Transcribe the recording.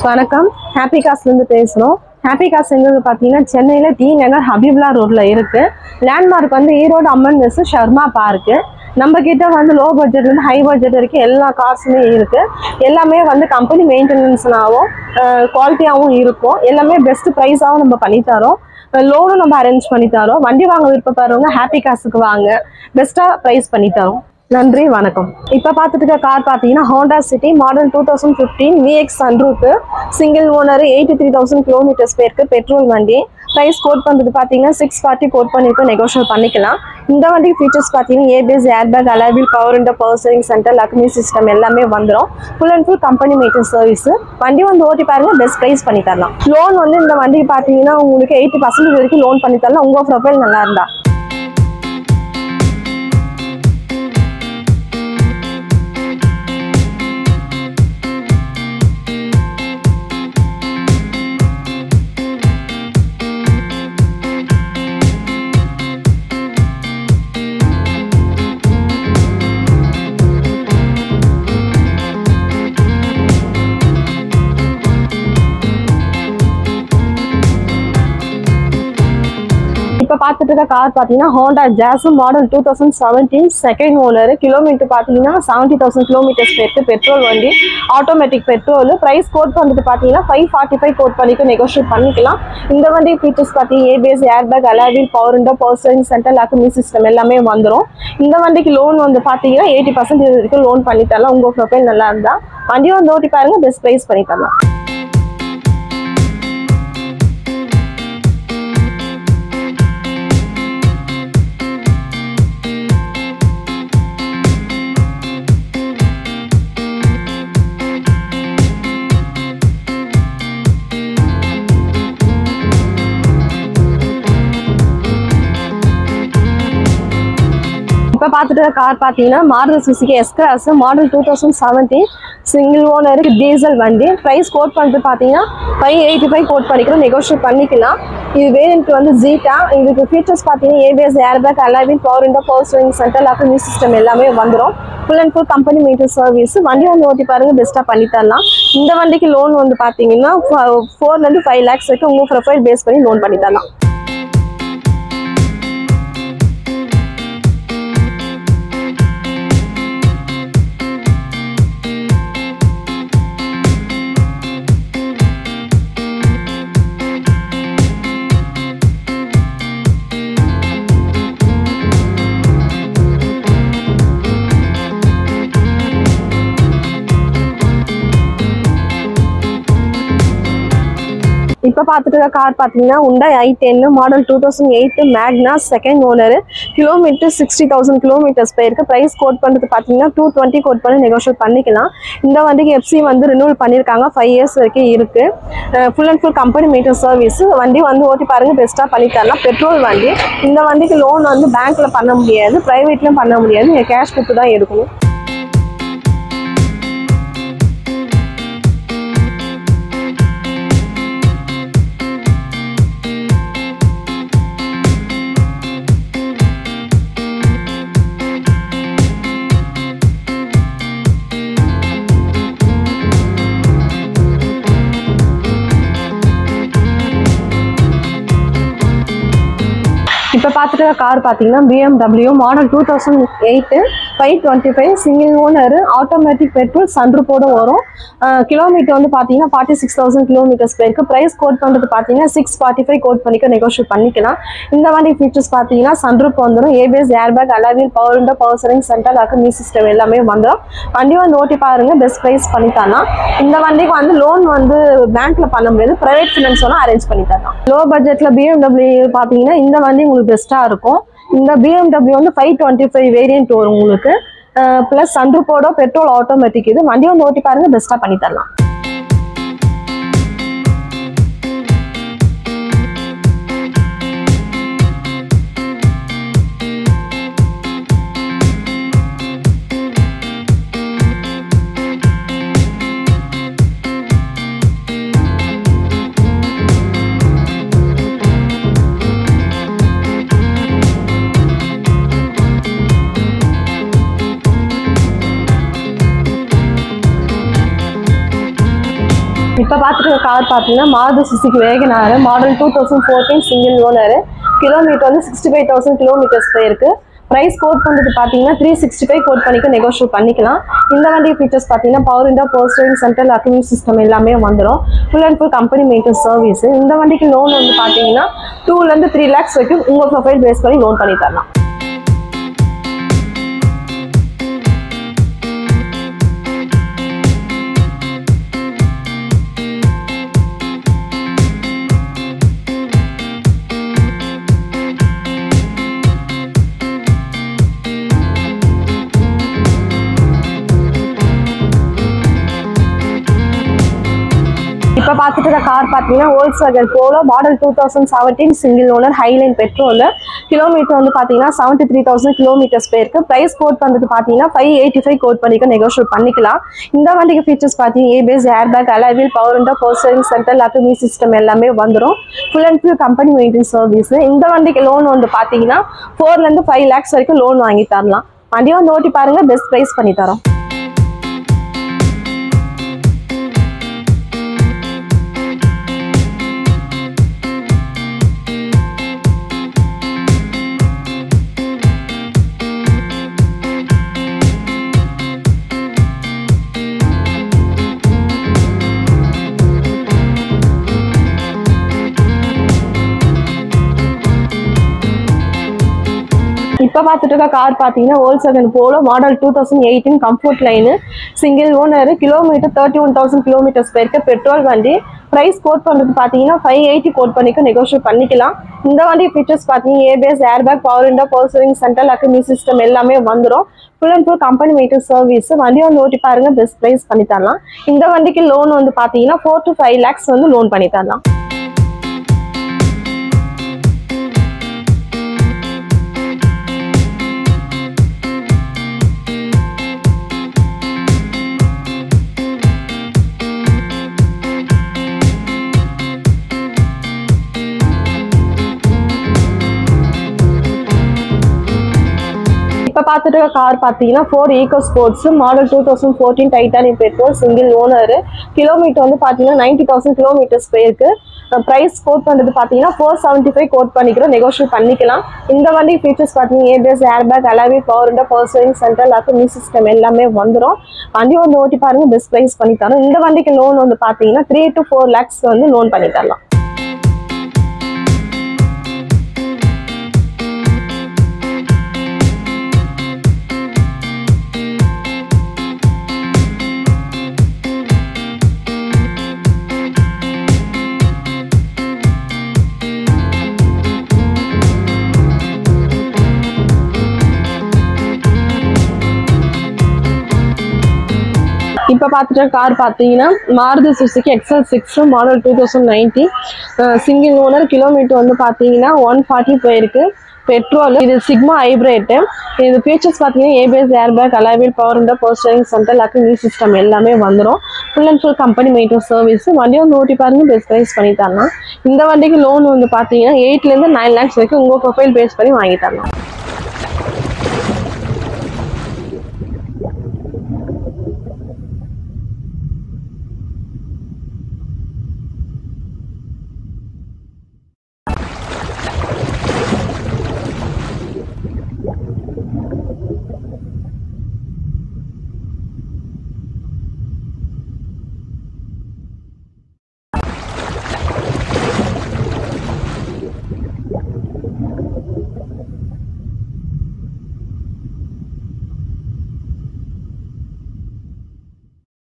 வணக்கம் ஹாப்பி காஸ்லேருந்து பேசுகிறோம் happy cos எங்கிறது பார்த்தீங்கன்னா சென்னையில் டி நகர் ஹபீப்லா ரோட்டில் இருக்குது லேண்ட்மார்க் வந்து ஈரோடு அம்மன் மெஸ் ஷர்மா பார்க்கு நம்ம கிட்ட வந்து லோ பட்ஜெட்லேருந்து ஹை பட்ஜெட் வரைக்கும் எல்லா கார்ஸுமே இருக்குது எல்லாமே வந்து கம்பெனி மெயின்டெனன்ஸ்னாகவும் குவாலிட்டியாகவும் இருக்கும் எல்லாமே பெஸ்ட் ப்ரைஸாகவும் நம்ம பண்ணித்தரோம் லோனும் நம்ம அரேஞ்ச் பண்ணி தரோம் வண்டி வாங்க விருப்பப்படுறவங்க ஹாப்பி காசுக்கு வாங்க பெஸ்ட்டாக ப்ரைஸ் பண்ணி தரோம் நன்றி வணக்கம் இப்போ பார்த்துட்டு இருக்க கார் பார்த்தீங்கன்னா Honda City model two thousand fifteen VX sunroof single owner eighty three thousand kilometres பேருக்கு பெட்ரோல் வண்டி ப்ரைஸ் கோட் பண்ணுறது பார்த்தீங்கன்னா சிக்ஸ் ஃபார்ட்டி கோட் பண்ணியிருக்கோம் நெகோஷியேட் பண்ணிக்கலாம் இந்த வண்டி ஃபீச்சர்ஸ் பார்த்தீங்கன்னா ஏபிஎஸ் ஏர்பேக் அலாவில் பவர் இந்த பவர் சேவிங் சென்டர் லக்ஷ்மி சிஸ்டம் எல்லாமே வந்துடும் full and full company maintain service வண்டி வந்து ஓட்டி பாருங்க பெஸ்ட் ப்ரைஸ் பண்ணி தரலாம் லோன் வந்து இந்த வண்டிக்கு பார்த்தீங்கன்னா உங்களுக்கு எயிட்டி பர்சன்டேஜ் வரைக்கும் லோன் பண்ணி தரலாம் உங்கள் ப்ரொஃபைல் நல்லா இருந்தா இப்போ பார்த்துட்டு இருக்க கார் பார்த்தீங்கன்னா Honda Jazz model two thousand seventeen second owner kilometre பார்த்தீங்கன்னா செவன்ட்டி தௌசண்ட் கிலோமீட்டர்ஸ் பேருக்கு பெட்ரோல் வண்டி ஆட்டோமேட்டிக் பெட்ரோல் ப்ரைஸ் கோட் பண்ணிட்டு பார்த்தீங்கன்னா ஃபைவ் ஃபார்ட்டி ஃபைவ் கோட் பண்ணிட்டு நெகோஷியேட் பண்ணிக்கலாம் இந்த வண்டி ஃபீச்சர்ஸ் பார்த்தீங்கன்னா ABS airbag alloy wheel power window power steering centre லாக்குமி சிஸ்டம் எல்லாமே வந்துடும் இந்த வண்டிக்கு லோன் வந்து பார்த்தீங்கன்னா எயிட்டி பர்சன்டேஜ் வரைக்கும் லோன் பண்ணி தரலாம் உங்கள் ப்ரொஃபைல் நல்லா இருந்தால் வண்டி வந்து ஓட்டி பாருங்க பெஸ்ட் ப்ரைஸ் பண்ணி தரலாம் இப்போ பார்த்துட்டு கார் பார்த்தீங்கன்னா Maruti Suzuki S class model two thousand seventeen single ஓனருக்கு டீசல் வண்டி ப்ரைஸ் கோட் பண்ணிட்டு பார்த்தீங்கன்னா ஃபைவ் எயிட்டி ஃபைவ் கோட் பண்ணிக்கிறோம் நெகோஷியேட் பண்ணிக்கலாம் இது வேரியன்ட் வந்து ஜீட்டா இதுக்கு ஃபீச்சர்ஸ் பார்த்தீங்கன்னா ABS airbag alloy wheel power window power swing central lock மியூ சிஸ்டம் எல்லாமே வந்துடும் full and full company maintain service வண்டி வந்து ஓட்டி பாருங்க பெஸ்ட்டாக பண்ணி தரலாம் இந்த வண்டிக்கு லோன் வந்து பார்த்தீங்கன்னா ஃபோர்லேருந்து ஃபைவ் லேக்ஸ் வரைக்கும் உங்கள் ப்ரொஃபைல் பேஸ் பண்ணி லோன் பண்ணி தரலாம் இப்போ பார்த்துட்டு இருக்க கார் பார்த்தீங்கன்னா Hyundai i ten model two thousand eight Magna second owner kilometre sixty thousand kilometres போயிருக்கு ப்ரைஸ் கோட் பண்ணுறது பார்த்தீங்கன்னா டூ டுவெண்ட்டி கோட் பண்ணி நெகோஷியேட் பண்ணிக்கலாம் இந்த வண்டிக்கு எஃப்சி வந்து ரினியூவல் பண்ணியிருக்காங்க ஃபைவ் இயர்ஸ் வரைக்கும் இருக்குது full and full company meter service வண்டி வந்து ஓட்டி பாருங்க பெஸ்ட்டாக பண்ணி தரலாம் பெட்ரோல் வண்டி இந்த வண்டிக்கு லோன் வந்து பேங்க்ல பண்ண முடியாது ப்ரைவேட்லையும் பண்ண முடியாது நீங்கள் கேஷ் கொடுத்து தான் எடுக்கணும் இப்போ பார்த்துட்டு கார் பார்த்தீங்கன்னா BMW model two thousand eight five twenty five single owner automatic petrol சன்ரூப்போட வரும் கிலோமீட்டர் வந்து பார்த்தீங்கன்னா ஃபார்ட்டி சிக்ஸ் தௌசண்ட் கிலோமீட்டர்ஸ் போயிருக்கு ப்ரைஸ் கோட் பண்ணுறது பார்த்தீங்கன்னா சிக்ஸ் ஃபார்ட்டி ஃபைவ் கோட் பண்ணிக்க நெகோஷியேட் பண்ணிக்கலாம் இந்த வண்டி ஃபீச்சர்ஸ் பார்த்தீங்கன்னா சன்ரூப் வந்துடும் ABS airbag alloy wheel power window power steering central lock மீ சிஸ்டம் எல்லாமே வந்துடும் வண்டி வந்து ஓட்டி பாருங்க பெஸ்ட் ப்ரைஸ் பண்ணி தரலாம் இந்த வண்டிக்கு வந்து லோன் வந்து பேங்க்ல பண்ண முடியாது ப்ரைவேட் ஃபினான்ஸ் வேணால் அரேஞ்ச் பண்ணி தரலாம் லோ பட்ஜெட்ல பிஎம்டபிள்யூ பார்த்தீங்கன்னா இந்த வண்டி உங்களுக்கு பெஸ்ட்டாக இருக்கும் இந்த பிஎம்டபிள்யூ வந்து ஃபைவ் டுவெண்ட்டி ஃபைவ் வேரியன்ட் வரும் உங்களுக்கு ப்ளஸ் சன்ரூப்போட பெட்ரோல் ஆட்டோமேட்டிக் இது வண்டி வந்து ஓட்டி பாருங்க பெஸ்ட்டாக பண்ணி தரலாம் இப்போ பார்த்துட்டு கார் பார்த்தீங்கன்னா Maruti Suzuki WagonR model two thousand fourteen single owner kilometre வந்து சிக்ஸ்டி ஃபைவ் தௌசண்ட் கிலோமீட்டர்ஸ் போயிருக்கு ப்ரைஸ் கோட் பண்ணுறது பார்த்தீங்கன்னா த்ரீ சிக்ஸ்டி ஃபைவ் கோட் பண்ணிக்க நெகோஷியேட் பண்ணிக்கலாம் இந்த வண்டி ஃபீச்சர்ஸ் பார்த்தீங்கன்னா பவர் இண்டா போஸ்டரிங் சென்ட்ரல் அக்யூமிங் சிஸ்டம் எல்லாமே வந்துடும் full and full company maintenance service இந்த வண்டிக்கு லோன் வந்து பார்த்தீங்கன்னா டூலேருந்து த்ரீ லேக்ஸ் வரைக்கும் உங்கள் ப்ரொஃபைல் பேஸ் பண்ணி லோன் பண்ணி தரலாம் இப்போ பார்த்துட்டு இருக்க கார் பார்த்தீங்கன்னா Volkswagen Polo model two thousand seventeen single owner Highline petrol kilometre வந்து பார்த்தீங்கன்னா செவன்ட்டி த்ரீ தௌசண்ட் கிலோமீட்டர்ஸ் போயிருக்கு ப்ரைஸ் கோட் பண்ணுறது பார்த்தீங்கன்னா ஃபைவ் எயிட்டி ஃபைவ் கோட் பண்ணிக்க நெகோஷியேட் பண்ணிக்கலாம் இந்த வண்டிக்கு ஃபீச்சர்ஸ் பார்த்தீங்கன்னா ABS air bag alloy wheel power window போஸ்டரிங் சென்ட்ரல் அக்குமி சிஸ்டம் எல்லாமே வந்துடும் full and full company maintenance service இந்த வண்டிக்கு லோன் வந்து பார்த்தீங்கன்னா ஃபோர்லேருந்து ஃபைவ் லேக்ஸ் வரைக்கும் லோன் வாங்கி தரலாம் வண்டியை வந்து ஓட்டி பாருங்க பெஸ்ட் ப்ரைஸ் பண்ணி தரோம் இப்போ பார்த்துட்டு இருக்க கார் பார்த்தீங்கன்னா Volkswagen Polo model two thousand eighteen comfort line single owner kilometre thirty one thousand kilometres போயிருக்க பெட்ரோல் வண்டி ப்ரைஸ் கோட் பண்ணுறது பார்த்தீங்கன்னா ஃபைவ் எயிட்டி கோட் பண்ணிக்க நெகோஷியேட் பண்ணிக்கலாம் இந்த வண்டி ஃபீச்சர்ஸ் பார்த்தீங்கன்னா ஏபிஎஸ் ஏர்பேக் பவர் விண்டோ பர்சரிங் சென்ட்ரல் அக்கமி சிஸ்டம் எல்லாமே வந்துடும் full and full company maintenance service வண்டி வந்து ஓட்டி பாருங்க பெஸ்ட் ப்ரைஸ் பண்ணி தரலாம் இந்த வண்டிக்கு லோன் வந்து பார்த்தீங்கன்னா ஃபோர் டு ஃபைவ் லேக்ஸ் வந்து லோன் பண்ணி தரலாம் இப்போ பார்த்துட்டு இருக்க கார் பார்த்தீங்கன்னா Ford Eco Sports model two thousand fourteen Titanium petrol single owner kilometre வந்து பார்த்தீங்கன்னா நைன்டி தௌசண்ட் கிலோமீட்டர்ஸ் போயிருக்கு ப்ரைஸ் கோட் பண்ணுறது பார்த்தீங்கன்னா ஃபோர் செவன்ட்டி ஃபைவ் கோட் பண்ணிக்கிறோம் நெகோஷியேட் பண்ணிக்கலாம் இந்த வண்டி ஃபீச்சர்ஸ் பார்த்தீங்கன்னா ABS airbag alloy wheel power window பர்சரிங் சென்ட்ரல் அக்கு மீ சிஸ்டம் எல்லாமே வந்துடும் வண்டி வந்து ஓட்டி பாருங்க பெஸ்ட் ப்ரைஸ் பண்ணி தரோம் இந்த வண்டிக்கு லோன் வந்து பார்த்தீங்கன்னா த்ரீ டு ஃபோர் லேக்ஸ் வந்து லோன் பண்ணி தரலாம் இப்போ பார்த்துட்ட கார் பார்த்தீங்கன்னா Maruti Suzuki XL six model two thousand nineteen single owner kilometre வந்து பார்த்தீங்கன்னா ஒன் ஃபார்ட்டி போயிருக்கு பெட்ரோல் இது சிக்மா ஹைப்ரேட்டு இது ஃபீச்சர்ஸ் பார்த்தீங்கன்னா ABS airbag alloy wheel power window போஸ்டரிங் சென்ட்ரல் லாக்கு நியூ சிஸ்டம் எல்லாமே வந்துடும் full and full company maintenance service வண்டியை வந்து ஓட்டி பாருங்க பெஸ்ட் ப்ரைஸ் பண்ணி தரலாம் இந்த வண்டிக்கு லோன் வந்து பார்த்தீங்கன்னா எயிட்லேருந்து நைன் லேக்ஸ் வரைக்கும் உங்கள் ப்ரொஃபைல் பேஸ் பண்ணி வாங்கி தரலாம்